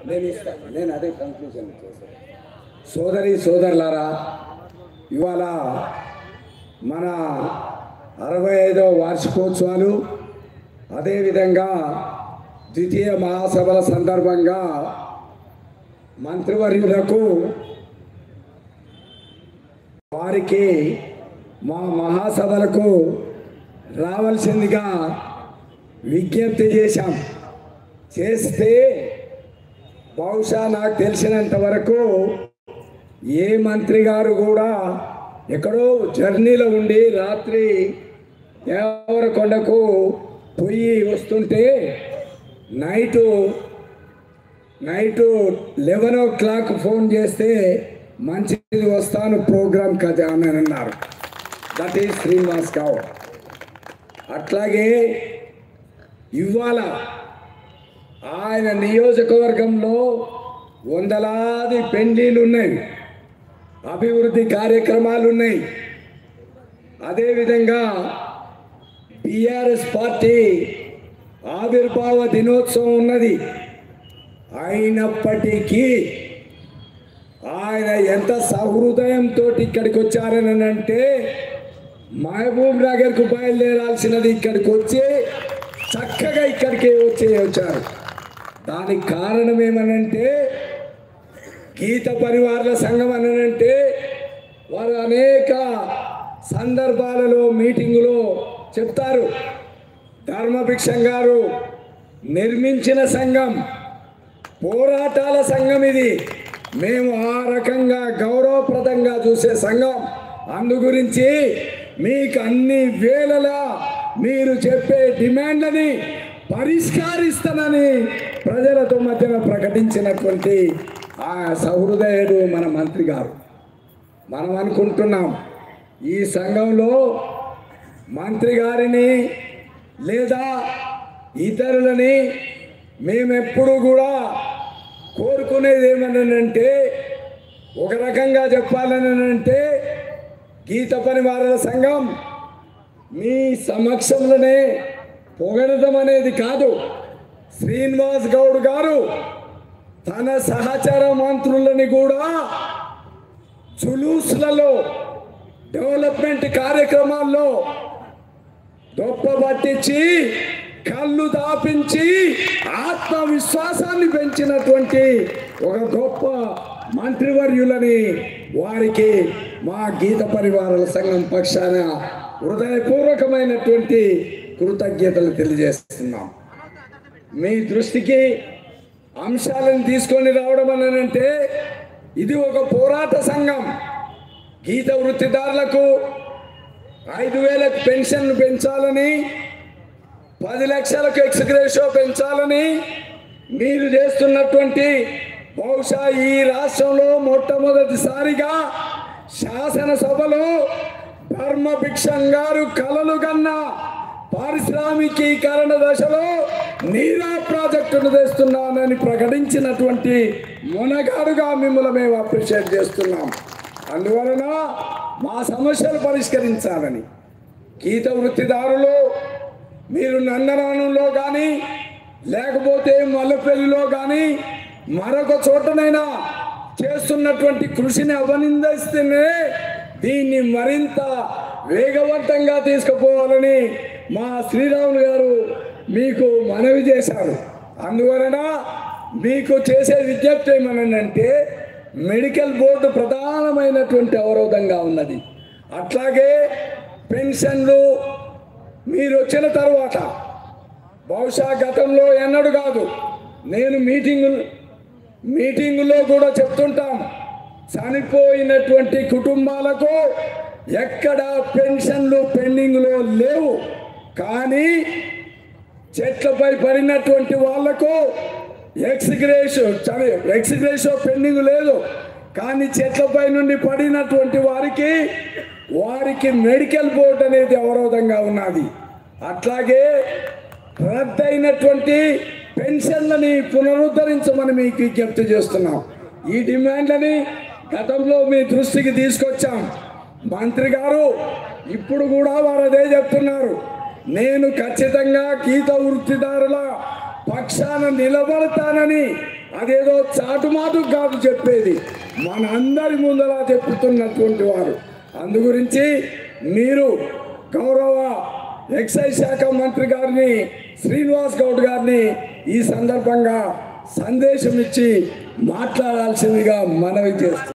నేను ఇస్తాను నేను అదే కంక్లూజన్ చేశాను సోదరి సోదరులారా ఇవాళ మన అరవై ఐదవ వార్షికోత్సవాలు అదేవిధంగా ద్వితీయ మహాసభల సందర్భంగా మంత్రివర్యులకు వారికి మా మహాసభలకు రావాల్సిందిగా విజ్ఞప్తి చేశాం చేస్తే బహుశా నాకు తెలిసినంత వరకు ఏ మంత్రి గారు కూడా ఎక్కడో జర్నీలో ఉండి రాత్రి దేవరకొండకు పోయి వస్తుంటే night night eleven o'clock phone చేస్తే మంచిది వస్తాను ప్రోగ్రామ్ కదా అని అన్నారు దట్ ఈస్ శ్రీనివాస్ గౌడ్ అట్లాగే ఇవాళ ఆయన నియోజకవర్గంలో వందలాది పెండ్లీలు ఉన్నాయి అభివృద్ధి కార్యక్రమాలు ఉన్నాయి అదేవిధంగా టిఆర్ఎస్ పార్టీ ఆవిర్భావ దినోత్సవం ఉన్నది అయినప్పటికీ ఆయన ఎంత సహృదయంతో ఇక్కడికి వచ్చారని అంటే మహబూబ్ నగర్కు బయలుదేరాల్సినది ఇక్కడికి వచ్చి చక్కగా ఇక్కడికి వచ్చి వచ్చారు దానికి కారణం ఏమనంటే గీత పరివార్ల సంఘం అనంటే వారు అనేక సందర్భాలలో మీటింగులో చెప్తారు ధర్మభిక్షం గారు నిర్మించిన సంఘం పోరాటాల సంఘం ఇది మేము ఆ రకంగా గౌరవప్రదంగా చూసే సంఘం అందు గురించి మీకు అన్ని వేళలా మీరు చెప్పే డిమాండ్లని పరిష్కరిస్తానని ప్రజలతో మధ్యన ప్రకటించినటువంటి ఆ సహృదయుడు మన మంత్రి గారు మనం అనుకుంటున్నాం ఈ సంఘంలో మంత్రి గారిని లేదా ఇతరులని మేమెప్పుడు కూడా కోరుకునేది ఏమనంటే ఒక రకంగా చెప్పాలని అంటే గీత పనివారుల సంఘం మీ సమక్షంలోనే పొగడటం అనేది కాదు శ్రీనివాస్ గౌడ్ గారు తన సహచర మంత్రులని కూడా జులూస్లలో డెవలప్మెంట్ కార్యక్రమాల్లో గొప్ప పట్టించి కళ్ళు దాపించి ఆత్మవిశ్వాసాన్ని పెంచినటువంటి ఒక గొప్ప మంత్రివర్యులని వారికి మా గీత పరివారాల సంఘం పక్షాన హృదయపూర్వకమైనటువంటి కృతజ్ఞతలు తెలియజేస్తున్నాం మీ దృష్టికి అంశాలను తీసుకొని రావడం అని అంటే ఇది ఒక పోరాట సంఘం గీత వృత్తిదారులకు ఐదు వేలకు పెన్షన్ పెంచాలని పది లక్షలకు ఎక్స్గ్రేషో పెంచాలని మీరు చేస్తున్నటువంటి బహుశా ఈ రాష్ట్రంలో మొట్టమొదటిసారిగా శాసనసభలో ధర్మభిక్షం గారు కలలు కన్నా పారిశ్రామికీకరణ దశలో నీరా ప్రాజెక్టును తెస్తున్నానని ప్రకటించినటువంటి మునగాడుగా మిమ్మల్ని మేము అప్రిషియేట్ చేస్తున్నాం అందువలన మా సమస్యలు పరిష్కరించాలని గీత వృత్తిదారులు మీరు నందనానంలో కానీ లేకపోతే మల్లపల్లిలో కానీ మరొక చోటనైనా చేస్తున్నటువంటి కృషిని అభినందిస్తేనే దీన్ని మరింత వేగవంతంగా తీసుకుపోవాలని మా శ్రీరాములు గారు మీకు మనవి చేశారు అందువలన మీకు చేసే విజ్ఞప్తి ఏమనంటే మెడికల్ బోర్డు ప్రధానమైనటువంటి అవరోధంగా ఉన్నది అట్లాగే పెన్షన్లు మీరు వచ్చిన తర్వాత బహుశా గతంలో ఎన్నడు కాదు నేను మీటింగు మీటింగులో కూడా చెప్తుంటాం చనిపోయినటువంటి కుటుంబాలకు ఎక్కడ పెన్షన్లు పెండింగ్లో లేవు కానీ చెట్లపై పడినటువంటి వాళ్లకు ఎక్స్గ్రేషో చని ఎక్స్గ్రేషో పెండింగ్ లేదు కానీ చెట్లపై నుండి పడినటువంటి వారికి వారికి మెడికల్ బోర్డు అనేది అవరోధంగా ఉన్నది అట్లాగే రద్దయినటువంటి పెన్షన్లని పునరుద్ధరించమని మీకు విజ్ఞప్తి చేస్తున్నాం ఈ డిమాండ్లని గతంలో మీ దృష్టికి తీసుకొచ్చాం మంత్రి గారు ఇప్పుడు కూడా వారు అదే చెప్తున్నారు నేను ఖచ్చితంగా గీత వృత్తిదారుల పక్షాన నిలబడతానని అదేదో చాటుమాటు కాదు చెప్పేది మన అందరి ముందర చెప్పుతున్నటువంటి వారు అందు గురించి మీరు గౌరవ ఎక్సైజ్ శాఖ మంత్రి గారిని శ్రీనివాస్ గౌడ్ గారిని ఈ సందర్భంగా సందేశం ఇచ్చి మాట్లాడాల్సిందిగా మనవి చేస్తారు